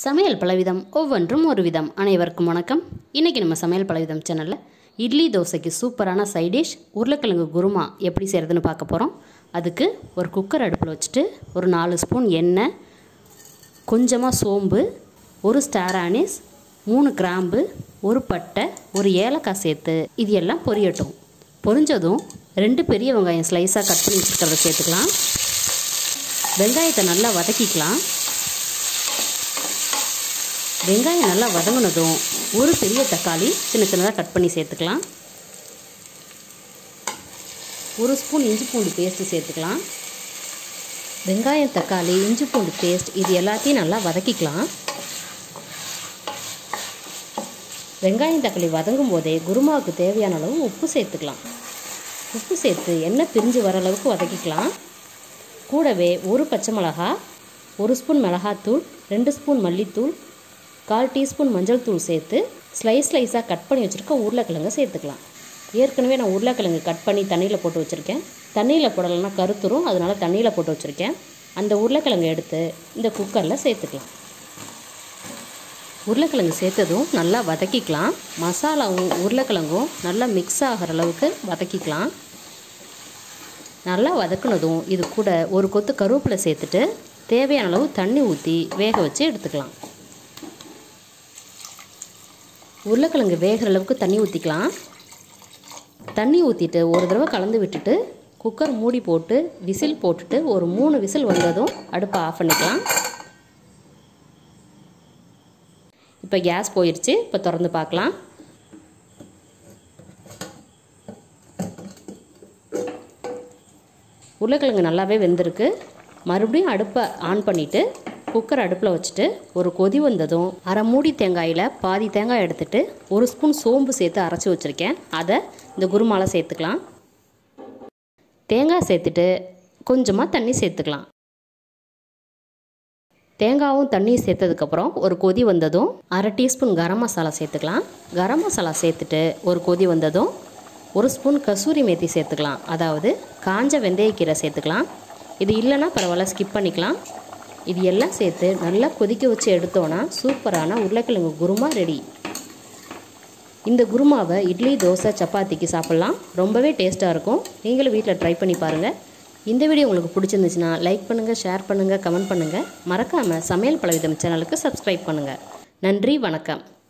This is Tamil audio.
சமையல் பலவிதம் ஒவ்வொன்றும் ஒரு விதம் அனைவருக்கும் வணக்கம் இன்றைக்கி நம்ம சமையல் பலவிதம் சேனலில் இட்லி தோசைக்கு சூப்பரான சைட் டிஷ் உருளைக்கிழங்கு குருமா எப்படி செய்கிறதுன்னு பார்க்க போகிறோம் அதுக்கு ஒரு குக்கர் அடுப்பில் வச்சுட்டு ஒரு நாலு ஸ்பூன் எண்ணெய் கொஞ்சமாக சோம்பு ஒரு ஸ்டார் ஆனிஸ் மூணு கிராம்பு ஒரு பட்டை ஒரு ஏலக்காய் சேர்த்து இது எல்லாம் பொரியட்டும் பொரிஞ்சதும் ரெண்டு பெரிய வெங்காயம் ஸ்லைஸாக கட் பண்ணி வச்சுருக்கிறத சேர்த்துக்கலாம் வெங்காயத்தை நல்லா வதக்கிக்கலாம் வெங்காயம் நல்லா வதங்கினதும் ஒரு பெரிய தக்காளி சின்ன சின்னதாக கட் பண்ணி சேர்த்துக்கலாம் ஒரு ஸ்பூன் இஞ்சி பூண்டு பேஸ்ட்டு சேர்த்துக்கலாம் வெங்காயம் தக்காளி இஞ்சி பூண்டு பேஸ்ட் இது எல்லாத்தையும் நல்லா வதக்கிக்கலாம் வெங்காயம் தக்காளி வதங்கும் போதே குருமாவுக்கு தேவையான அளவு உப்பு சேர்த்துக்கலாம் உப்பு சேர்த்து எண்ணெய் பிரிஞ்சு வர அளவுக்கு வதக்கிக்கலாம் கூடவே ஒரு பச்சை மிளகா ஒரு ஸ்பூன் மிளகாத்தூள் ரெண்டு ஸ்பூன் மல்லித்தூள் கால் டீஸ்பூன் மஞ்சள் தூள் சேர்த்து ஸ்லைஸ் ஸ்லைஸாக கட் பண்ணி வச்சுருக்க உருளைக்கிழங்கு சேர்த்துக்கலாம் ஏற்கனவே நான் உருளைக்கிழங்கு கட் பண்ணி தண்ணியில் போட்டு வச்சுருக்கேன் தண்ணியில் போடலைன்னா கருத்துரும் அதனால் தண்ணியில் போட்டு வச்சுருக்கேன் அந்த உருளைக்கிழங்கு எடுத்து இந்த குக்கரில் சேர்த்துக்கலாம் உருளைக்கிழங்கு சேர்த்ததும் நல்லா வதக்கிக்கலாம் மசாலாவும் உருளைக்கிழங்கும் நல்லா மிக்ஸ் ஆகிற அளவுக்கு வதக்கிக்கலாம் நல்லா வதக்குனதும் இது கூட ஒரு கொத்து கருவேப்பிலை சேர்த்துட்டு தேவையான அளவு தண்ணி ஊற்றி வேக வச்சு எடுத்துக்கலாம் உருளைக்கிழங்கு வேகிற அளவுக்கு தண்ணி ஊற்றிக்கலாம் தண்ணி ஊற்றிட்டு ஒரு தடவை கலந்து விட்டுட்டு குக்கர் மூடி போட்டு விசில் போட்டுட்டு ஒரு மூணு விசில் வந்ததும் அடுப்பை ஆஃப் பண்ணிக்கலாம் இப்போ கேஸ் போயிடுச்சு இப்போ திறந்து பார்க்கலாம் உருளைக்கிழங்கு நல்லாவே வெந்திருக்கு மறுபடியும் அடுப்பை ஆன் பண்ணிவிட்டு குக்கர் அடுப்பில் வச்சுட்டு ஒரு கொதி வந்ததும் அரை மூடி தேங்காயில் பாதி தேங்காய் எடுத்துட்டு ஒரு ஸ்பூன் சோம்பு சேர்த்து அரைச்சி வச்சுருக்கேன் அதை இந்த குருமால சேர்த்துக்கலாம் தேங்காய் சேர்த்துட்டு கொஞ்சமாக தண்ணி சேர்த்துக்கலாம் தேங்காவும் தண்ணியும் சேர்த்ததுக்கப்புறம் ஒரு கொதி வந்ததும் அரை டீஸ்பூன் கரம் மசாலா சேர்த்துக்கலாம் கரம் மசாலா சேர்த்துட்டு ஒரு கொதி வந்ததும் ஒரு ஸ்பூன் கசூரி மேத்தி சேர்த்துக்கலாம் அதாவது காஞ்ச வெந்தயக்கீரை சேர்த்துக்கலாம் இது இல்லைன்னா பரவாயில்ல ஸ்கிப் பண்ணிக்கலாம் இது எல்லாம் சேர்த்து நல்லா கொதிக்க வச்சு எடுத்தோன்னா சூப்பரான உருளைக்கிழங்கு குருமா ரெடி இந்த குருமாவை இட்லி தோசை சப்பாத்திக்கு சாப்பிட்லாம் ரொம்பவே டேஸ்ட்டாக இருக்கும் நீங்களும் வீட்டில் ட்ரை பண்ணி பாருங்கள் இந்த வீடியோ உங்களுக்கு பிடிச்சிருந்துச்சுன்னா லைக் பண்ணுங்கள் ஷேர் பண்ணுங்கள் கமெண்ட் பண்ணுங்கள் மறக்காமல் சமையல் பலவிதம் சேனலுக்கு சப்ஸ்கிரைப் பண்ணுங்கள் நன்றி வணக்கம்